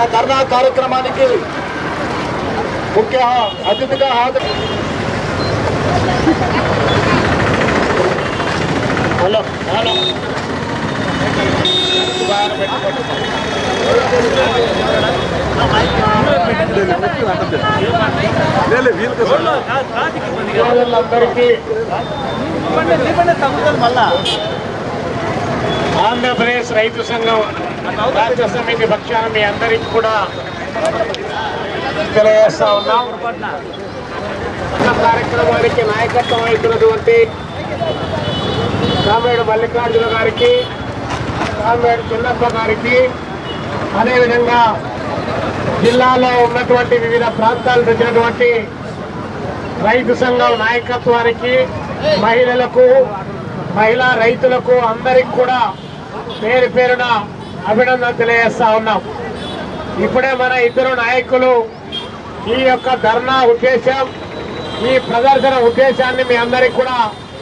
ధర్నా కార్యక్రమానికి ముఖ్య అతిథిగా హాజరు హలో హలో సోదరులందరికీ ఆంధ్రప్రదేశ్ రైతు సంఘం రాష్ట్ర సమితి పక్షాన మీ అందరికీ కూడా తెలియజేస్తా ఉన్నాం ఈ కార్యక్రమానికి నాయకత్వం వహిస్తున్నటువంటి రామేడు మల్లికార్జున గారికి రామేడు చిన్నప్ప గారికి అదేవిధంగా జిల్లాలో ఉన్నటువంటి వివిధ ప్రాంతాలు చెందినటువంటి రైతు సంఘం నాయకత్వానికి మహిళలకు మహిళా రైతులకు అందరికి కూడా పేరు పేరున అభినందన తెలియజేస్తా ఉన్నాం ఇప్పుడే మన ఇద్దరు నాయకులు ఈ యొక్క ధర్నా ఉద్దేశం ఈ ప్రదర్శన ఉద్దేశాన్ని మీ అందరికి కూడా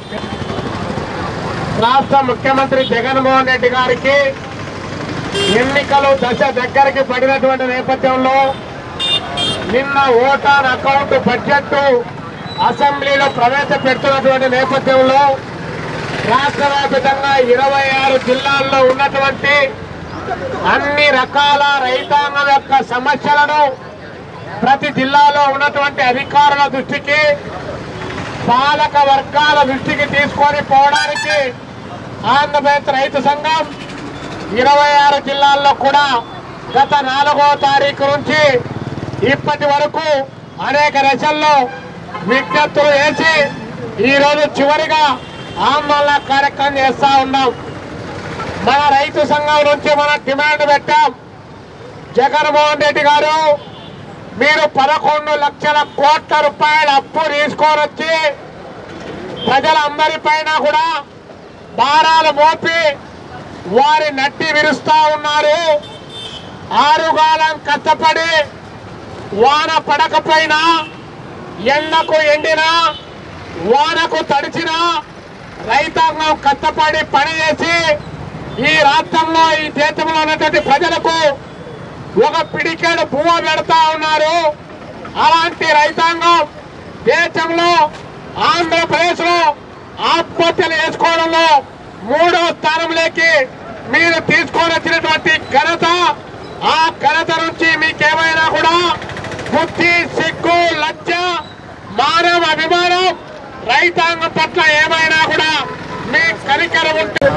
రాష్ట్ర ముఖ్యమంత్రి జగన్మోహన్ రెడ్డి గారికి ఎన్నికలు దశ దగ్గరికి పడినటువంటి నేపథ్యంలో నిన్న ఓటాన్ అకౌంట్ బడ్జెట్ అసెంబ్లీలో ప్రవేశపెడుతున్నటువంటి నేపథ్యంలో రాష్ట్ర వ్యాప్తంగా ఇరవై ఆరు జిల్లాల్లో ఉన్నటువంటి అన్ని రకాల రైతాంగం యొక్క సమస్యలను ప్రతి జిల్లాలో ఉన్నటువంటి అధికారుల దృష్టికి పాలక వర్గాల దృష్టికి తీసుకొని పోవడానికి ఆంధ్రప్రదేశ్ రైతు సంఘం ఇరవై ఆరు జిల్లాల్లో కూడా గత నాలుగో తారీఖు నుంచి ఇప్పటి వరకు అనేక దశల్లో విజ్ఞప్తులు వేసి ఈరోజు చివరిగా ఆందోళన కార్యక్రమం చేస్తా ఉన్నాం మన రైతు సంఘం నుంచి మనం డిమాండ్ పెట్టాం జగన్మోహన్ రెడ్డి గారు మీరు పదకొండు లక్షల కోట్ల రూపాయల అప్పు తీసుకొని వచ్చి ప్రజలందరిపైన కూడా భారాలు మోపి వారి నట్టి విరుస్తా ఉన్నారు ఆరుగాలం కష్టపడి వాన పడకపోయినా ఎండకు ఎండినా వానకు తడిచినా రైతాంగం కష్టపడి పని చేసి ఈ రాష్ట్రంలో ఈ దేశంలో ఉన్నటువంటి ప్రజలకు ఒక పిడికేడు భూమ పెడతా ఉన్నారు అలాంటి రైతాంగం దేశంలో ఆంధ్రప్రదేశ్ లో ఆత్మహత్యలు చేసుకోవడంలో మూడో స్థానంలోకి మీరు తీసుకొని వచ్చినటువంటి ఘనత ఆ ఘనత నుంచి మీకేమైనా కూడా బుద్ధి సిగ్గు లజ్జ మానవ అభిమానం రైతాంగం పట్ల ఏమైనా కూడా మీ కనికరం ఉంటే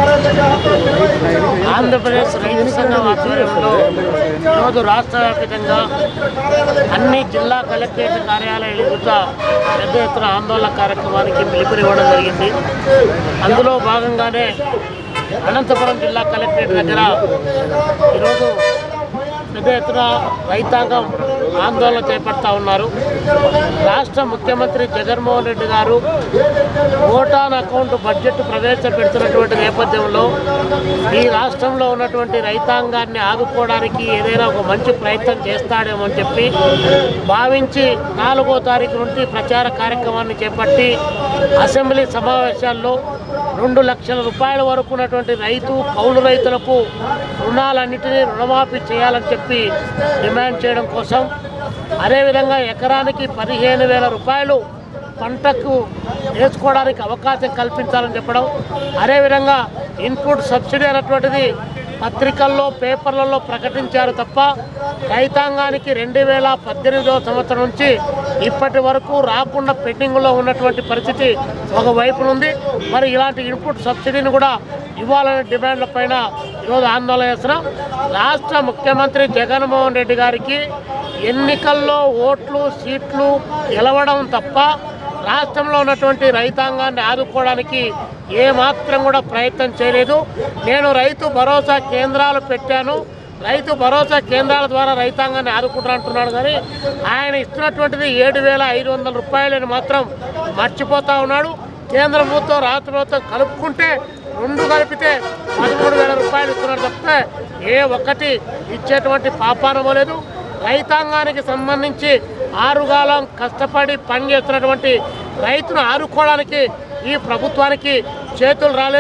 ఆంధ్రప్రదేశ్ రైతు సంఘం ఆధ్వర్యంలో ఈరోజు రాష్ట్ర వ్యాప్తంగా అన్ని జిల్లా కలెక్టరేట్ కార్యాలయాల ఎదుట పెద్ద ఎత్తున ఆందోళన కార్యక్రమానికి పిలుపునివ్వడం జరిగింది అందులో భాగంగానే అనంతపురం జిల్లా కలెక్టరేట్ దగ్గర ఈరోజు పెద్ద ఎత్తున రైతాంగం ఆందోళన చేపడతా ఉన్నారు రాష్ట్ర ముఖ్యమంత్రి జగన్మోహన్ రెడ్డి గారు ఓటాన్ అకౌంట్ బడ్జెట్ ప్రవేశపెడుతున్నటువంటి నేపథ్యంలో ఈ రాష్ట్రంలో ఉన్నటువంటి రైతాంగాన్ని ఆదుకోవడానికి ఏదైనా ఒక మంచి ప్రయత్నం చేస్తాడేమో అని చెప్పి భావించి నాలుగో తారీఖు నుండి ప్రచార కార్యక్రమాన్ని చేపట్టి అసెంబ్లీ సమావేశాల్లో రెండు లక్షల రూపాయల వరకు ఉన్నటువంటి రైతు కౌలు రైతులకు రుణాలన్నిటినీ రుణమాఫీ చేయాలని చెప్పి డిమాండ్ చేయడం కోసం అదేవిధంగా ఎకరానికి పదిహేను వేల రూపాయలు పంటకు వేసుకోవడానికి అవకాశం కల్పించాలని చెప్పడం అదేవిధంగా ఇన్పుట్ సబ్సిడీ అనేటువంటిది పత్రికల్లో పేపర్లలో ప్రకటించారు తప్ప రైతాంగానికి రెండు వేల పద్దెనిమిదవ సంవత్సరం నుంచి ఇప్పటి వరకు రాకుండా పెండింగ్లో ఉన్నటువంటి పరిస్థితి ఒకవైపు ఉంది మరి ఇలాంటి ఇన్పుట్ సబ్సిడీని కూడా ఇవ్వాలనే డిమాండ్ల పైన ఈరోజు ఆందోళన చేస్తున్నాం రాష్ట్ర ముఖ్యమంత్రి జగన్మోహన్ రెడ్డి గారికి ఎన్నికల్లో ఓట్లు సీట్లు గెలవడం తప్ప రాష్ట్రంలో ఉన్నటువంటి రైతాంగాన్ని ఆదుకోవడానికి ఏమాత్రం కూడా ప్రయత్నం చేయలేదు నేను రైతు భరోసా కేంద్రాలు పెట్టాను రైతు భరోసా కేంద్రాల ద్వారా రైతాంగాన్ని ఆదుకుంటా అంటున్నాడు కానీ ఆయన ఇస్తున్నటువంటిది ఏడు వేల ఐదు వందల రూపాయలని మాత్రం మర్చిపోతా ఉన్నాడు కేంద్ర ప్రభుత్వం రాష్ట్ర ప్రభుత్వం కలుపుకుంటే రెండు కలిపితే పదమూడు వేల రూపాయలు ఇస్తున్నాడు తప్పితే ఏ ఒక్కటి ఇచ్చేటువంటి పాపానమో లేదు రైతాంగానికి సంబంధించి ఆరుగాలం కష్టపడి పనిచేస్తున్నటువంటి రైతును ఆదుకోవడానికి ఈ ప్రభుత్వానికి చేతులు రాలేదు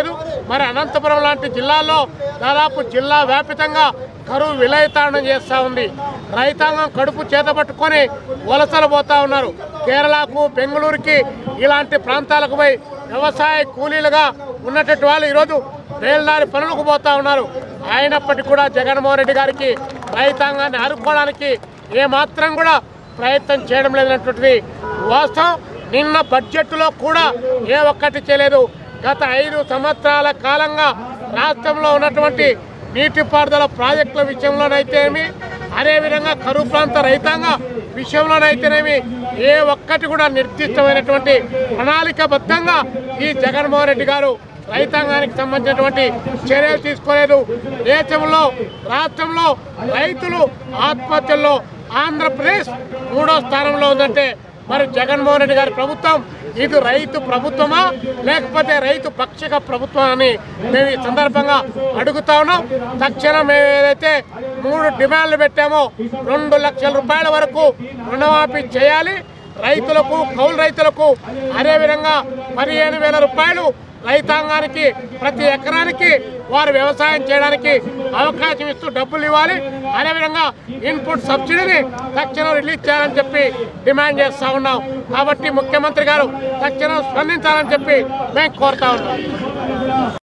మరి అనంతపురం లాంటి జిల్లాల్లో దాదాపు జిల్లా వ్యాపితంగా కరువు విలయతాండం చేస్తూ ఉంది రైతాంగం కడుపు చేతపట్టుకొని వలసలు పోతా ఉన్నారు కేరళకు బెంగళూరుకి ఇలాంటి ప్రాంతాలకు పోయి వ్యవసాయ కూలీలుగా ఉన్నటువంటి వాళ్ళు ఈరోజు బేల్దారి పనులకు పోతా ఉన్నారు అయినప్పటికీ కూడా జగన్మోహన్ రెడ్డి గారికి రైతాంగాన్ని ఆదుకోవడానికి ఏమాత్రం కూడా ప్రయత్నం చేయడం లేదన్నటువంటిది వాస్తవం నిన్న బడ్జెట్లో కూడా ఏ ఒక్కటి చేయలేదు గత ఐదు సంవత్సరాల కాలంగా రాష్ట్రంలో ఉన్నటువంటి నీటిపారుదల ప్రాజెక్టుల విషయంలోనైతేనేమి అదేవిధంగా కరువు ప్రాంత రైతాంగ విషయంలోనైతేనేమి ఏ ఒక్కటి కూడా నిర్దిష్టమైనటువంటి ప్రణాళికబద్ధంగా ఈ జగన్మోహన్ రెడ్డి గారు రైతాంగానికి సంబంధించినటువంటి చర్యలు తీసుకోలేదు దేశంలో రాష్ట్రంలో రైతులు ఆత్మహత్యల్లో ఆంధ్రప్రదేశ్ మూడో స్థానంలో ఉందంటే మరి జగన్మోహన్ రెడ్డి గారి ప్రభుత్వం ఇది రైతు ప్రభుత్వమా లేకపోతే రైతు పక్షిక ప్రభుత్వం అని మేము ఈ సందర్భంగా అడుగుతా ఉన్నాం తక్షణం మేము ఏదైతే మూడు డిమాండ్లు పెట్టామో రెండు లక్షల రూపాయల వరకు రుణమాఫీ చేయాలి రైతులకు కౌలు రైతులకు అదేవిధంగా పదిహేను వేల రూపాయలు రైతాంగానికి ప్రతి ఎకరానికి వారు వ్యవసాయం చేయడానికి అవకాశం ఇస్తూ డబ్బులు ఇవ్వాలి అదేవిధంగా ఇన్పుట్ సబ్సిడీని తక్షణం రిలీజ్ చేయాలని చెప్పి డిమాండ్ చేస్తూ ఉన్నాం కాబట్టి ముఖ్యమంత్రి గారు తక్షణం స్పందించాలని చెప్పి మేము కోరుతా ఉన్నాం